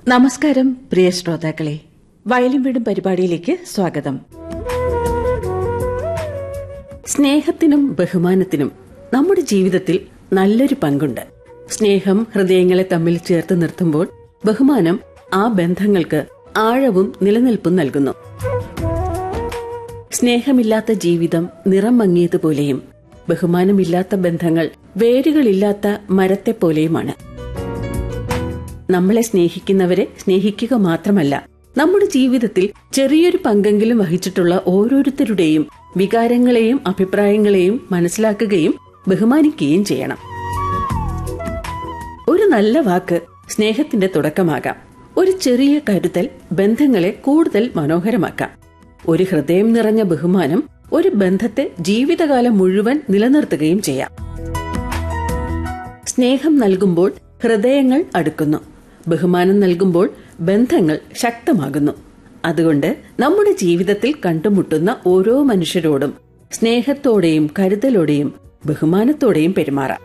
നമസ്കാരം പ്രിയ ശ്രോതാക്കളെ വയലും വീടും പരിപാടിയിലേക്ക് സ്വാഗതം സ്നേഹത്തിനും ബഹുമാനത്തിനും നമ്മുടെ ജീവിതത്തിൽ നല്ലൊരു പങ്കുണ്ട് സ്നേഹം ഹൃദയങ്ങളെ തമ്മിൽ ചേർത്ത് നിർത്തുമ്പോൾ ബഹുമാനം ആ ബന്ധങ്ങൾക്ക് ആഴവും നിലനിൽപ്പും നൽകുന്നു സ്നേഹമില്ലാത്ത ജീവിതം നിറം മങ്ങിയതുപോലെയും ബഹുമാനമില്ലാത്ത ബന്ധങ്ങൾ വേരുകളില്ലാത്ത മരത്തെപ്പോലെയുമാണ് നമ്മളെ സ്നേഹിക്കുന്നവരെ സ്നേഹിക്കുക മാത്രമല്ല നമ്മുടെ ജീവിതത്തിൽ ചെറിയൊരു പങ്കെങ്കിലും വഹിച്ചിട്ടുള്ള ഓരോരുത്തരുടെയും വികാരങ്ങളെയും അഭിപ്രായങ്ങളെയും മനസ്സിലാക്കുകയും ബഹുമാനിക്കുകയും ചെയ്യണം ഒരു നല്ല വാക്ക് സ്നേഹത്തിന്റെ തുടക്കമാകാം ഒരു ചെറിയ കരുതൽ ബന്ധങ്ങളെ കൂടുതൽ മനോഹരമാക്കാം ഒരു ഹൃദയം നിറഞ്ഞ ബഹുമാനം ഒരു ബന്ധത്തെ ജീവിതകാലം മുഴുവൻ നിലനിർത്തുകയും ചെയ്യാം സ്നേഹം നൽകുമ്പോൾ ഹൃദയങ്ങൾ അടുക്കുന്നു ബഹുമാനം നൽകുമ്പോൾ ബന്ധങ്ങൾ ശക്തമാകുന്നു അതുകൊണ്ട് നമ്മുടെ ജീവിതത്തിൽ കണ്ടുമുട്ടുന്ന ഓരോ മനുഷ്യരോടും സ്നേഹത്തോടെയും കരുതലോടെയും ബഹുമാനത്തോടെയും പെരുമാറാം